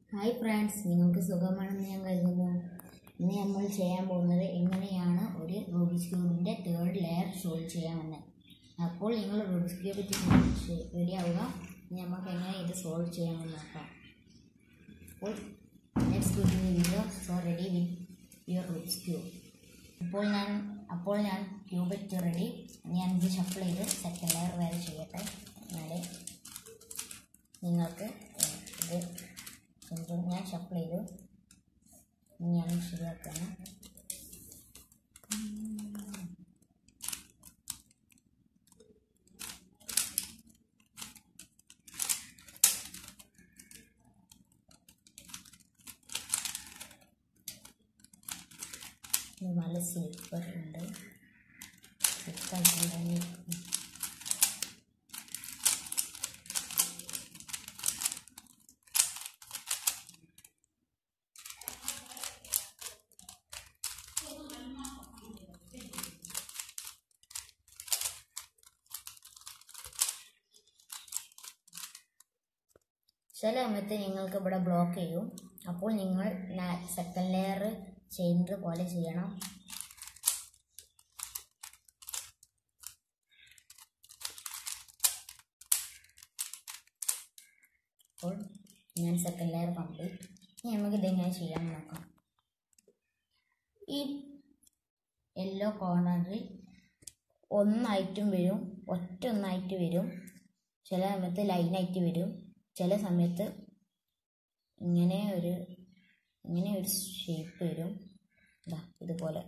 Hi friends നിങ്ങൾക്ക് സുഖമാണെന്ന് ഞാൻ കരുതുന്നു ഇന്ന് നമ്മൾ ചെയ്യാൻ പോകുന്നത് എങ്ങനെയാണ് ഒരു റൂബിക്സ് ക്യൂബിൻ്റെ തേർഡ് ലെയർ സോൾവ് ചെയ്യാമെന്ന് അപ്പോൾ നിങ്ങൾ റൂബിക്സ് ക്യൂബ് റെഡി ആവുക ഇനി നമുക്ക് എങ്ങനെ ഇത് സോൾവ് ചെയ്യാമെന്ന് നോക്കാം അപ്പോൾ നെക്സ്റ്റ് ക്യൂബിൻ video so ready with your Rubik's cube ഇപ്പോൾ ഞാൻ അപ്പോൾ ഞാൻ ക്യൂബ് ഇട്ട് റെഡി ഞാൻ ഇത് ഷഫിൾ ചെയ്ത് സെക്കൻഡ് ലെയർ വരെ ചെയ്യട്ടെ എന്നാലേ നിങ്ങൾക്ക് ഇത് ചിലപ്പോൾ ഞാൻ ഷഫിൾ ചെയ്തു ഇനി ഞാൻ ശരിയാക്കണം ഇത് നല്ല സ്ലിപ്പർ ഉണ്ട് സ്ലിപ്പായിട്ടുണ്ടെങ്കിൽ ചില സമയത്ത് നിങ്ങൾക്ക് ഇവിടെ ബ്ലോക്ക് ചെയ്യും അപ്പോൾ നിങ്ങൾ സെക്കൻഡ് ലെയർ ചെയ്യുന്നത് പോലെ ചെയ്യണം അപ്പോൾ ഞാൻ സെക്കൻഡ് ലെയർ കംപ്ലീറ്റ് ഇനി നമുക്ക് ഇതെങ്ങനെ ചെയ്യാമെന്ന് നോക്കാം ഈ യെല്ലോ കോർണറിൽ ഒന്നായിട്ടും വരും ഒറ്റ ഒന്നായിട്ട് വരും ചില സമയത്ത് ലൈനായിട്ട് വരും ചില സമയത്ത് ഇങ്ങനെ ഒരു ഇങ്ങനെ ഒരു ഷേപ്പ് വരും ഇതാ ഇതുപോലെ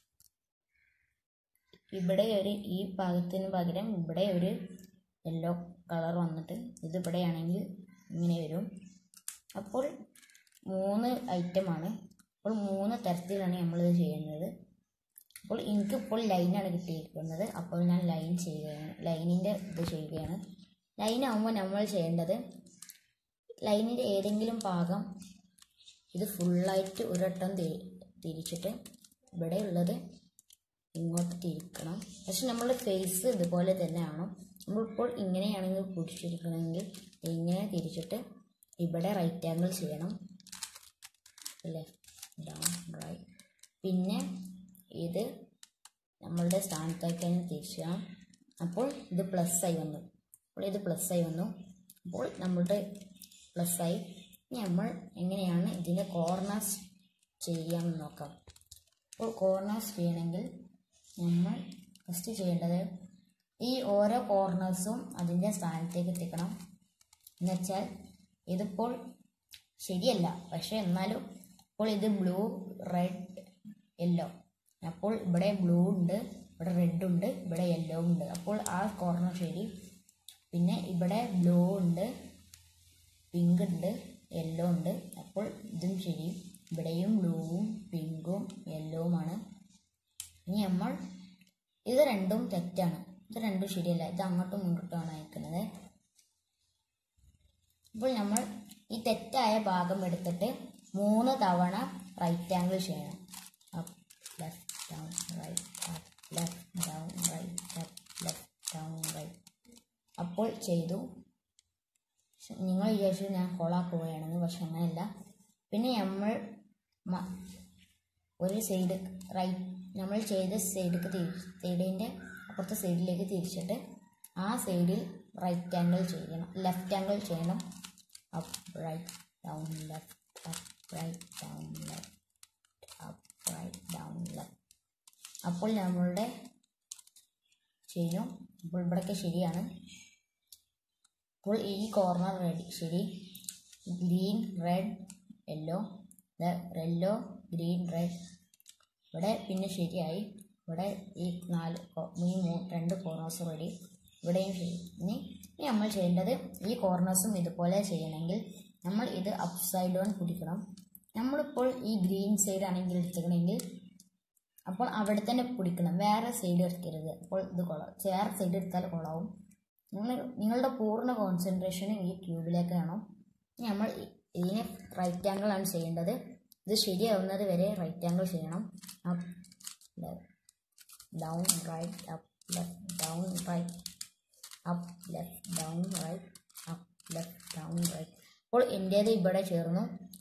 ഇവിടെ ഒരു ഈ ഭാഗത്തിന് പകരം ഇവിടെ ഒരു യെല്ലോ കളർ വന്നിട്ട് ഇത് ഇവിടെയാണെങ്കിൽ ഇങ്ങനെ വരും അപ്പോൾ മൂന്ന് ഐറ്റമാണ് അപ്പോൾ മൂന്ന് തരത്തിലാണ് നമ്മളിത് ചെയ്യുന്നത് അപ്പോൾ എനിക്കിപ്പോൾ ലൈനാണ് കിട്ടിയിരിക്കുന്നത് അപ്പോൾ ഞാൻ ലൈൻ ചെയ്യുകയാണ് ലൈനിൻ്റെ ഇത് ചെയ്യുകയാണ് ലൈൻ ആകുമ്പോൾ നമ്മൾ ചെയ്യേണ്ടത് ലൈനിൻ്റെ ഏതെങ്കിലും ഭാഗം ഇത് ഫുള്ളായിട്ട് ഒരട്ടം തിരി തിരിച്ചിട്ട് ഇവിടെ ഉള്ളത് ഇങ്ങോട്ട് തിരിക്കണം പക്ഷെ നമ്മുടെ ഫേസ് ഇതുപോലെ തന്നെ ആവണം നമ്മളിപ്പോൾ ഇങ്ങനെയാണെങ്കിൽ പിടിച്ചിരിക്കണമെങ്കിൽ ഇങ്ങനെ തിരിച്ചിട്ട് ഇവിടെ റൈറ്റ് ആംഗിൾ ചെയ്യണം അല്ലേ ഡൗൺ റൈറ്റ് പിന്നെ ഇത് നമ്മളുടെ സ്ഥാനത്തേക്ക് തന്നെ തിരിച്ചാം അപ്പോൾ ഇത് പ്ലസ് ആയി വന്നു അപ്പോൾ ഇത് പ്ലസ് ആയി വന്നു അപ്പോൾ നമ്മളുടെ പ്ലസ് ആയി ഇനി നമ്മൾ എങ്ങനെയാണ് ഇതിൻ്റെ കോർണേഴ്സ് ചെയ്യാമെന്ന് നോക്കാം അപ്പോൾ കോർണേഴ്സ് ചെയ്യണമെങ്കിൽ നമ്മൾ ഫസ്റ്റ് ചെയ്യേണ്ടത് ഈ ഓരോ കോർണേഴ്സും അതിൻ്റെ സ്ഥാനത്തേക്ക് എത്തിക്കണം എന്നുവെച്ചാൽ ഇതിപ്പോൾ ശരിയല്ല പക്ഷേ എന്നാലും ഇപ്പോൾ ഇത് ബ്ലൂ റെഡ് യെല്ലോ അപ്പോൾ ഇവിടെ ബ്ലൂ ഉണ്ട് ഇവിടെ റെഡ് ഉണ്ട് ഇവിടെ യെല്ലോ ഉണ്ട് അപ്പോൾ ആ കോർണർ ശരി പിന്നെ ഇവിടെ ബ്ലൂ ഉണ്ട് പിങ്ക് ഉണ്ട് യെല്ലോ ഉണ്ട് അപ്പോൾ ഇതും ശരി ഇവിടെയും ബ്ലൂവും പിങ്കും യെല്ലോവുമാണ് ഇനി നമ്മൾ ഇത് രണ്ടും തെറ്റാണ് ഇത് രണ്ടും ശരിയല്ല ഇത് അങ്ങോട്ടും ഇങ്ങോട്ടുമാണ് അയക്കുന്നത് ഇപ്പോൾ നമ്മൾ ഈ തെറ്റായ ഭാഗം എടുത്തിട്ട് മൂന്ന് തവണ റൈറ്റ് ആംഗിൾ ചെയ്യണം up left down right up left down right up left down right അപ്പോൾ ചെയ്തു നിങ്ങൾ വിചാരിച്ചു ഞാൻ കൊളാക്കുകയാണെന്ന് പക്ഷെ അങ്ങനെയല്ല പിന്നെ നമ്മൾ ഒരു സൈഡ് റൈറ്റ് നമ്മൾ ചെയ്ത സൈഡിലേക്ക് തിരി സൈഡിൻ്റെ അപ്പുറത്തെ സൈഡിലേക്ക് തിരിച്ചിട്ട് ആ സൈഡിൽ റൈറ്റ് ആംഗിൾ ചെയ്യണം ലെഫ്റ്റ് ആംഗിൾ ചെയ്യണം up right down left up right down left up right down left അപ്പോൾ നമ്മളുടെ ചെയ്യും അപ്പോൾ ഇവിടെയൊക്കെ ശരിയാണ് അപ്പോൾ ഈ കോർണർ റെഡി ശരി green red yellow yellow green red ഇവിടെ പിന്നെ ശരിയായി ഇവിടെ ഈ നാല് ഈ രണ്ട് കോർണേഴ്സ് റെഡി ഇവിടെയും ശരി ഇനി ഇനി നമ്മൾ ചെയ്യേണ്ടത് ഈ കോർണേഴ്സും ഇതുപോലെ ചെയ്യണമെങ്കിൽ നമ്മൾ ഇത് അപ്പ് സൈഡ് ഡൗൺ പിടിക്കണം നമ്മളിപ്പോൾ ഈ ഗ്രീൻ സൈഡ് ആണെങ്കിൽ എടുത്തുകണമെങ്കിൽ അപ്പോൾ അവിടെ തന്നെ പിടിക്കണം വേറെ സൈഡ് എടുക്കരുത് അപ്പോൾ ഇത് കൊള്ളാം വേറെ സൈഡ് എടുത്താൽ കൊള്ളാവും നിങ്ങൾ നിങ്ങളുടെ പൂർണ്ണ കോൺസെൻട്രേഷൻ ഈ ട്യൂബിലേക്ക് വേണം നമ്മൾ ഇതിന് റൈറ്റ് ആംഗിൾ ആണ് ചെയ്യേണ്ടത് ഇത് ശരിയാവുന്നത് വരെ റൈറ്റ് ആംഗിൾ ചെയ്യണം up down right up left down right up left down right up left down right അപ്പോൾ എൻ്റേത് ഇവിടെ ചേർന്നു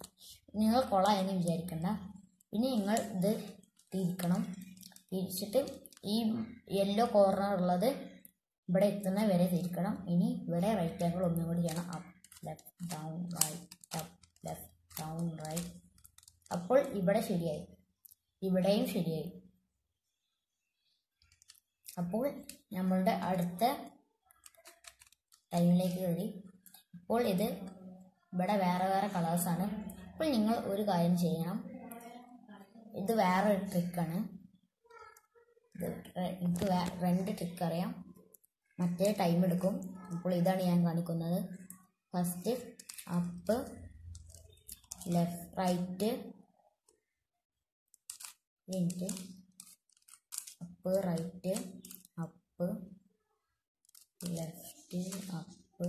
നിങ്ങൾ കൊളായെന്ന് വിചാരിക്കണ്ട ഇനി നിങ്ങൾ ഇത് തിരിക്കണം തിരിച്ചിട്ട് ഈ യെല്ലോ കോർണർ ഉള്ളത് ഇവിടെ എത്തുന്ന വരെ തിരിക്കണം ഇനി ഇവിടെ റൈറ്റ് ആംഗിൾ ഒന്നും കൂടി ചെയ്യണം up left down right up left down right അപ്പോൾ ഇവിടെ ശരിയായി ഇവിടെയും ശരിയായി അപ്പോൾ നമ്മളുടെ അടുത്ത ടൈമിലേക്ക് കയറി ഇപ്പോൾ ഇത് ഇവിടെ വേറെ വേറെ കളേഴ്സാണ് അപ്പോൾ നിങ്ങൾ ഒരു കാര്യം ചെയ്യണം ഇത് വേറെ ഒരു ട്രിക്കാണ് ഇത് റെ- എനിക്ക് വേ- രണ്ട് ട്രിക്ക് അറിയാം മറ്റേ ടൈം എടുക്കും അപ്പോൾ ഇതാണ് ഞാൻ കാണിക്കുന്നത് first up left right minute up right up left up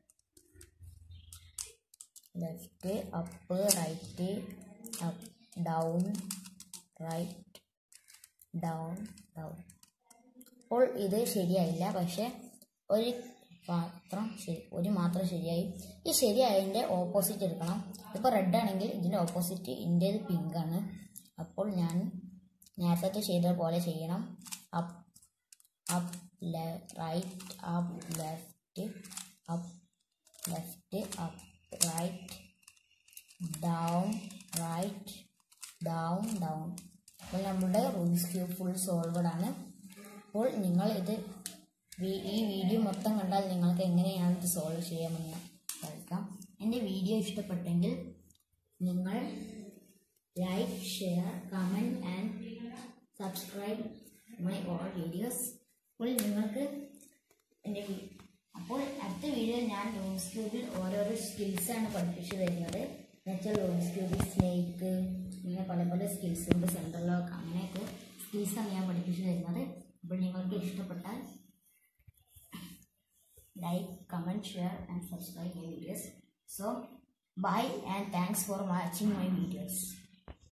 left up right up down right down down അപ്പോൾ ഇത് ശരിയായില്ല പക്ഷെ ഒരു മാത്രം ശരി ഒരു മാത്രം ശരിയായി ഈ ശരിയായതിൻ്റെ ഓപ്പോസിറ്റ് എടുക്കണം ഇപ്പോൾ റെഡ് ആണെങ്കിൽ ഇതിൻ്റെ ഓപ്പോസിറ്റ് ഇന്ത്യയിൽ പിങ്ക് ആണ് അപ്പോൾ ഞാൻ നേരത്തെ ചെയ്ത പോലെ ചെയ്യണം up up right up left up left up right down right down down അപ്പോൾ നമ്മുടെ റൂബിക്സ് ക്യൂബ് ഫുൾ സോൾവഡ് ആണ് അപ്പോൾ നിങ്ങൾ ഇത് വി- ഈ വീഡിയോ മൊത്തം കണ്ടാൽ നിങ്ങൾക്ക് എങ്ങനെയാണ് ഇത് സോൾവ് ചെയ്യാമെന്ന് കേൾക്കാം എൻ്റെ വീഡിയോ ഇഷ്ടപ്പെട്ടെങ്കിൽ നിങ്ങൾ like share comment and subscribe my all videos അപ്പോൾ നിങ്ങൾക്ക് എൻ്റെ വീ- അപ്പോൾ അടുത്ത വീഡിയോയിൽ ഞാൻ റൂംസ് ക്യൂബിൽ ഓരോരോ സ്കിൽസാണ് പഠിപ്പിച്ചു തരുന്നത് എന്നുവെച്ചാൽ റൂംസ് ക്യൂബിൽ സ്നേക്ക് ഇങ്ങനെ പല പല സ്കിൽസ് ഉണ്ട് സെൻട്രൽ ലോക്ക് അങ്ങനെയൊക്കെ സ്കിൽസാണ് ഞാൻ പഠിപ്പിച്ചു തരുന്നത് അപ്പോൾ നിങ്ങൾക്ക് ഇഷ്ടപ്പെട്ടാൽ like, comment, share, and subscribe my videos. So, bye and thanks for watching my videos.